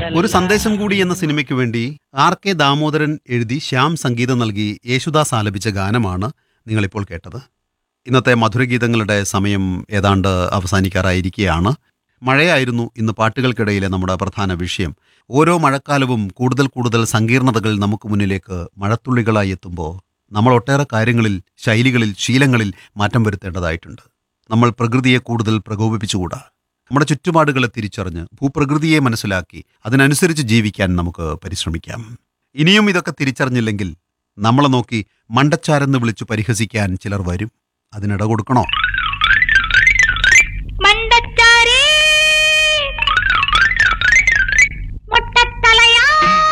ഒരു സന്ദേശം കൂടി എന്ന സിനിമയ്ക്ക് വേണ്ടി ആർ കെ ദാമോദരൻ എഴുതി ശ്യാം സംഗീതം നൽകി യേശുദാസ് ആലപിച്ച ഗാനമാണ് നിങ്ങളിപ്പോൾ കേട്ടത് ഇന്നത്തെ മധുരഗീതങ്ങളുടെ സമയം ഏതാണ്ട് അവസാനിക്കാറായിരിക്കുകയാണ് മഴയായിരുന്നു ഇന്ന് പാട്ടുകൾക്കിടയിലെ നമ്മുടെ പ്രധാന വിഷയം ഓരോ മഴക്കാലവും കൂടുതൽ കൂടുതൽ സങ്കീർണതകൾ നമുക്ക് മുന്നിലേക്ക് മഴത്തുള്ളികളായി എത്തുമ്പോൾ നമ്മൾ ഒട്ടേറെ കാര്യങ്ങളിൽ ശൈലികളിൽ ശീലങ്ങളിൽ മാറ്റം വരുത്തേണ്ടതായിട്ടുണ്ട് നമ്മൾ പ്രകൃതിയെ കൂടുതൽ പ്രകോപിപ്പിച്ചുകൂടാ നമ്മുടെ ചുറ്റുപാടുകളെ തിരിച്ചറിഞ്ഞ് ഭൂപ്രകൃതിയെ മനസ്സിലാക്കി അതിനനുസരിച്ച് ജീവിക്കാൻ നമുക്ക് പരിശ്രമിക്കാം ഇനിയും ഇതൊക്കെ തിരിച്ചറിഞ്ഞില്ലെങ്കിൽ നമ്മളെ നോക്കി മണ്ടച്ചാരെന്ന് വിളിച്ചു പരിഹസിക്കാൻ ചിലർ വരും അതിനിട കൊടുക്കണോ